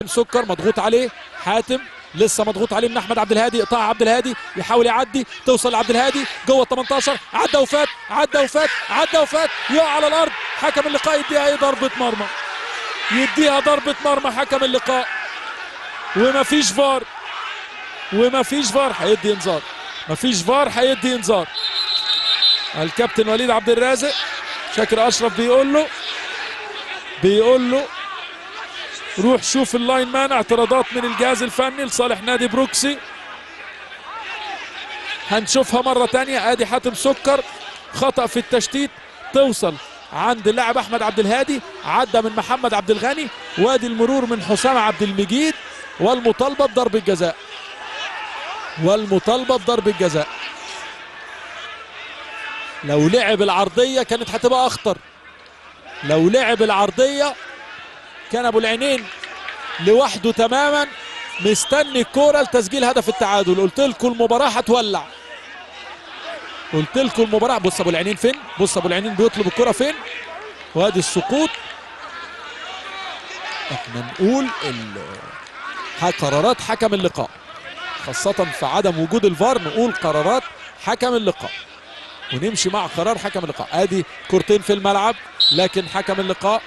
سكر مضغوط عليه حاتم لسه مضغوط عليه من احمد عبد الهادي اقطاع عبد الهادي يحاول يعدي توصل لعبد الهادي جوه ال 18 عدى وفات عدى وفات عدى وفات يقع على الارض حكم اللقاء يديها ايه ضربه مرمى يديها ضربه مرمى حكم اللقاء ومفيش فار ومفيش فار هيدي انذار مفيش فار هيدي انذار الكابتن وليد عبد الرازق شاكر اشرف بيقول له بيقول له روح شوف اللاين مان اعتراضات من الجهاز الفني لصالح نادي بروكسي هنشوفها مرة تانية ادي حاتم سكر خطأ في التشتيت توصل عند اللاعب احمد عبد الهادي عدى من محمد عبد الغني وادي المرور من حسام عبد المجيد والمطالبة بضرب الجزاء والمطالبة بضرب الجزاء لو لعب العرضية كانت هتبقى اخطر لو لعب العرضية كان ابو العينين لوحده تماما مستني الكوره لتسجيل هدف التعادل قلت لكم المباراه هتولع قلت لكم المباراه بص ابو العينين فين بص ابو العينين بيطلب الكوره فين وادي السقوط احنا نقول ال- قرارات حكم اللقاء خاصة في عدم وجود الفار نقول قرارات حكم اللقاء ونمشي مع قرار حكم اللقاء ادي كورتين في الملعب لكن حكم اللقاء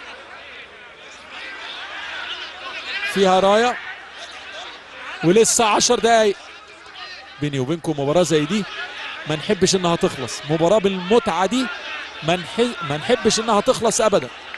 فيها رايه ولسه 10 دقايق بيني وبينكم مباراه زي دي ما نحبش انها تخلص مباراه بالمتعه دي ما نح- ما نحبش انها تخلص ابدا